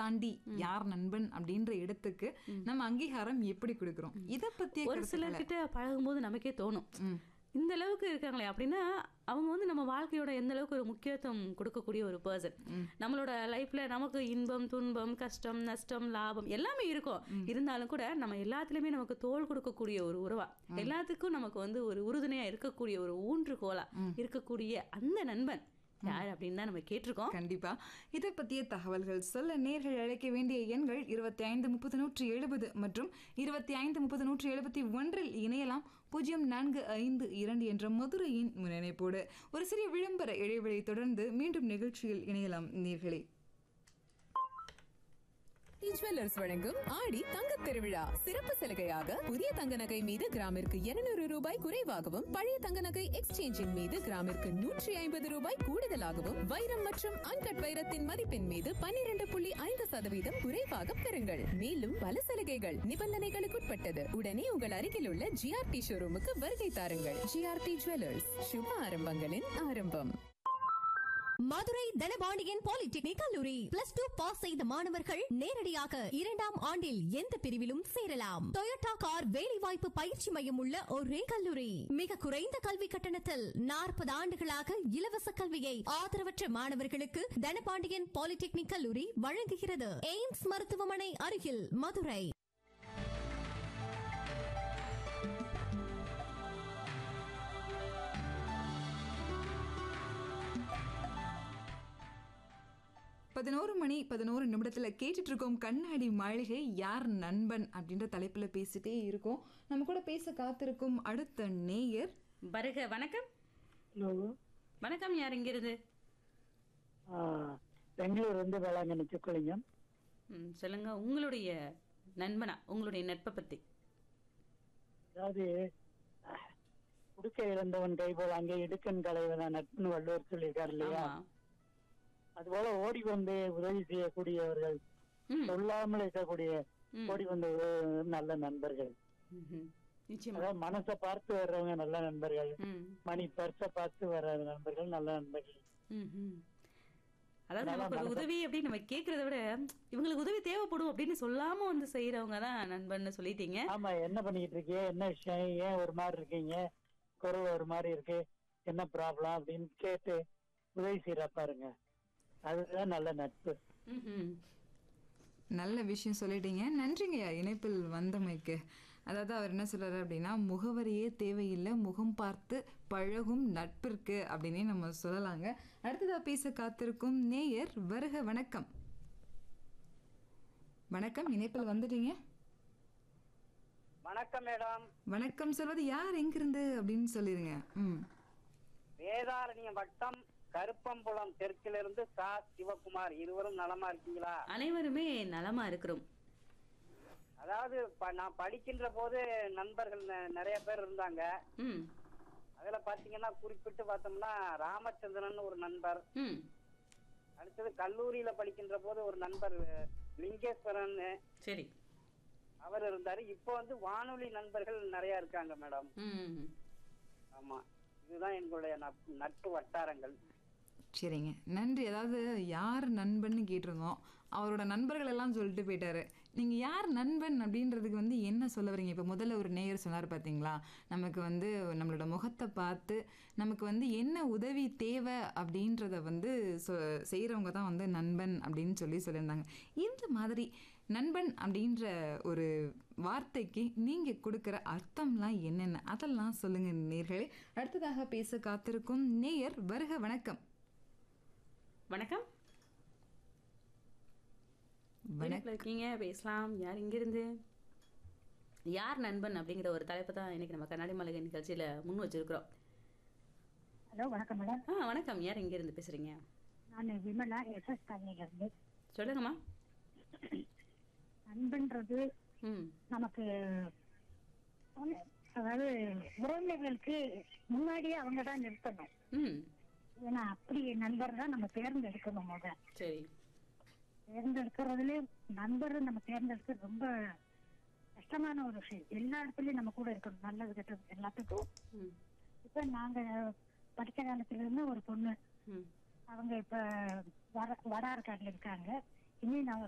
தாண்டி யார் நண்பன் அப்படின்ற இடத்துக்கு நம்ம அங்கீகாரம் எப்படி கொடுக்கிறோம் இத பத்திய ஒரு கருத்துக்களை- சிலர்கிட்ட பழகும்போது நமக்கே தோணும் இந்த அளவுக்கு இருக்காங்களே அப்படின்னா அவங்க வந்து நம்ம வாழ்க்கையோட எந்த அளவுக்கு ஒரு முக்கியத்துவம் கொடுக்கக்கூடிய ஒரு பர்சன் நம்மளோட லைஃப்ல நமக்கு இன்பம் துன்பம் கஷ்டம் நஷ்டம் லாபம் எல்லாமே இருக்கும் இருந்தாலும் கூட நம்ம எல்லாத்துலயுமே நமக்கு தோல் கொடுக்கக்கூடிய ஒரு உறவா எல்லாத்துக்கும் நமக்கு வந்து ஒரு உறுதுணையா இருக்கக்கூடிய ஒரு ஊன்றுகோலா இருக்கக்கூடிய அந்த நண்பன் யார் அப்படின்னு தான் நம்ம கேட்டிருக்கோம் கண்டிப்பா இதை பற்றிய தகவல்கள் சொல்ல நேர்கள் அழைக்க வேண்டிய எண்கள் இருபத்தி ஐந்து முப்பது நூற்றி எழுபது மற்றும் இருபத்தி ஐந்து முப்பது நூற்றி எழுபத்தி ஒன்றில் இணையலாம் பூஜ்ஜியம் நான்கு ஐந்து இரண்டு என்ற மதுரையின் முன்னிணைப்போடு ஒரு சிறிய விளம்பர இடைவெளி தொடர்ந்து மீண்டும் நிகழ்ச்சியில் இணையலாம் நேர்களே ஜுவல்லர்ஸ் வழங்கும் ஆடி தங்க திருவிழா சிறப்பு சலுகையாக புதிய தங்க நகை மீது கிராமிற்கு 200 ரூபாய் குறைவாகவும் பழைய தங்க நகை எக்ஸ்சேஞ்சின் மீது கிராமிற்கு நூற்றி ஐம்பது ரூபாய் கூடுதலாகவும் வைரம் மற்றும் அன்கட் வைரத்தின் மதிப்பின் மீது 12.5% புள்ளி ஐந்து சதவீதம் குறைவாக பெறுங்கள் மேலும் பல சலுகைகள் நிபந்தனைகளுக்குட்பட்டது உடனே உங்கள் அருகில் உள்ள ஜிஆர்டி ஷோரூமுக்கு வருகை தாருங்கள் ஜிஆர்டி ஜுவல்லர்ஸ் சுப ஆரம்பங்களின் ஆரம்பம் மதுரை தனபாண்டியன் பாலிடெக்னிக் கல்லூரி பிளஸ் டூ பாஸ் செய்த மாணவர்கள் நேரடியாக இரண்டாம் ஆண்டில் எந்த பிரிவிலும் சேரலாம் டொயோட்டா கார் வேலைவாய்ப்பு பயிற்சி மையம் உள்ள ஒரே கல்லூரி மிக குறைந்த கல்வி கட்டணத்தில் நாற்பது ஆண்டுகளாக இலவச கல்வியை ஆதரவற்ற மாணவர்களுக்கு தனபாண்டியன் பாலிடெக்னிக் கல்லூரி வழங்குகிறது எய்ம்ஸ் மருத்துவமனை அருகில் மதுரை பதினோரு மணி பதினோரு நிமிடத்துல கேட்டுட்டு இருக்கோம் கண்ணாடி மாளிகை யார் நண்பன் அப்படின்ற தலைப்புல பேசிட்டே இருக்கோம் நம்ம கூட பேச காத்திருக்கும் அடுத்த நேயர் வருக வணக்கம் ஹலோ வணக்கம் யார் இங்கிருந்து ஆ, பெங்களூர் வந்து வேளாங்கண்ணி சுக்கலிங்கம் ம், சொல்லுங்க உங்களுடைய நண்பனா உங்களுடைய நட்பை பத்தி அதாவது அஹ், உடுக்க இழந்தவன் கைபோல் அங்கே இடுக்கன் கலைவன நட்புன்னு வள்ளுவர் சொல்லியிருக்காரு இல்லையா ஆமா அதுபோல ஓடி வந்து உதவி செய்யக்கூடியவர்கள் ம். சொல்லாமல் இருக்கக்கூடிய ஓடி வந்து உதவுவது நல்ல நண்பர்கள் ம்ஹும். நிச்சயமா அதாவது மனசை பார்த்து வர்றவங்க நல்ல நண்பர்கள் ம் மணி பர்ச பார்த்து வர்ற நண்பர்கள் நல்ல நண்பர்கள் ம்ஹும். அதாவது நமக்கு ஒரு உதவி அப்படின்னு நம்ம கேட்கறத விட இவங்களுக்கு உதவி தேவைப்படும் அப்படின்னு சொல்லாம வந்து செய்யறவங்க தான் நண்பன்னு சொல்லிட்டீங்க ஆமா என்ன பண்ணிட்டு இருக்கீங்க என்ன விஷயம் ஏன் ஒரு மாதிரி இருக்கீங்க குரல் ஒரு மாதிரி இருக்கு என்ன ப்ராப்ளம் அப்படின்னு கேட்டு உதவி செய்யறா பாருங்க அதுதான் நல்ல நட்பு ம்ஹும். நல்ல விஷயம் சொல்லிட்டீங்க நன்றிங்கய்யா இணைப்பில் வந்தமைக்கு அதாவது அவர் என்ன சொல்றாரு அப்படின்னா முகவரியே தேவையில்லை முகம் பார்த்து பழகும் நட்பிற்கு அப்படின்னே நம்ம சொல்லலாங்க அடுத்ததா பேச காத்திருக்கும் நேயர் வருக வணக்கம் வணக்கம் இணைப்பில் வந்துட்டீங்க வணக்கம் மேடம் வணக்கம் சொல்வது யார் எங்கிருந்து அப்படின்னு சொல்லிருங்க ம் வேதாரண்யம் வட்டம் கருப்பம்புலம் தெற்கிலிருந்து சா சிவகுமார் இருவரும் நலமா இருக்கீங்களா அனைவருமே நலமா இருக்கிறோம் அதாவது ப- நான் படிக்கின்ற போது நண்பர்கள் நெ- நிறைய பேர் இருந்தாங்க ம் அதுல பாத்தீங்கன்னா குறிப்பிட்டு பார்த்தோம்னா ராமச்சந்திரன் ஒரு நண்பர் ம் அடுத்தது கல்லூரியில படிக்கின்ற போது ஒரு நண்பர் லிங்கேஸ்வரன் சரி அவர் இருந்தாரு இப்போ வந்து வானொலி நண்பர்கள் நிறைய இருக்காங்க மேடம் ம் ஆமா இதுதான் எங்களுடைய நட்பு- நட்பு வட்டாரங்கள் சரிங்க நன்றி அதாவது யார் நண்பன்னு கேட்டிருந்தோம் அவரோட நண்பர்கள் எல்லாம் சொல்லிட்டு போயிட்டாரு நீங்க யார் நண்பன் அப்படின்றதுக்கு வந்து என்ன சொல்ல வரீங்க இப்போ முதல்ல ஒரு நேயர் சொன்னார் பார்த்தீங்களா நமக்கு வந்து நம்மளோட முகத்தை பார்த்து நமக்கு வந்து என்ன உதவி தேவை அப்படின்றத வந்து சொ செய்கிறவங்க தான் வந்து நண்பன் அப்படின்னு சொல்லி சொல்லியிருந்தாங்க இந்த மாதிரி நண்பன் அப்படின்ற ஒரு வார்த்தைக்கு நீங்கள் கொடுக்குற அர்த்தம்லாம் என்னென்ன அதெல்லாம் சொல்லுங்க நேர்களே அடுத்ததாக பேச காத்திருக்கும் நேயர் வருக வணக்கம் வணக்கம் வணக்கம் இணைப்புல இருக்கீங்க பேசலாம் யார் இங்கிருந்து யார் நண்பன் அப்படிங்கிற ஒரு தலைப்பு தான் இன்னைக்கு நம்ம கண்ணாடி மளிகை நிகழ்ச்சியில முன் வச்சிருக்கிறோம் ஹலோ வணக்கம் மேடம் ஆ வணக்கம் யார் இங்க இருந்து பேசுறீங்க நான் விமலா எஸ்எஸ் காலனில இருந்து சொல்லுங்கம்மா நண்பன்றது ம் நமக்கு ஒண்ணு- அதாவது உறவினர்களுக்கு முன்னாடியே அவங்க தான் நிறுத்தணும் ம் ஏன்னா அப்படி நண்பர் தான் நம்ம தேர்ந்தெடுக்கணும் முத சரி தேர்ந்தெடுக்கிறதுல நண்பர் நம்ம தேர்ந்தெடுக்கிறது ரொம்ப கஷ்டமான ஒரு விஷயம் எல்லா இடத்துலயும் நம்ம கூட இருக்கணும் நல்லது கெட்டது எல்லாத்துக்கும் ம் இப்ப நாங்க படிக்க காலத்துல இருந்து ஒரு பொண்ணு ம் அவங்க இப்ப வட வட ஆற்காடுல இருக்காங்க இனி நான்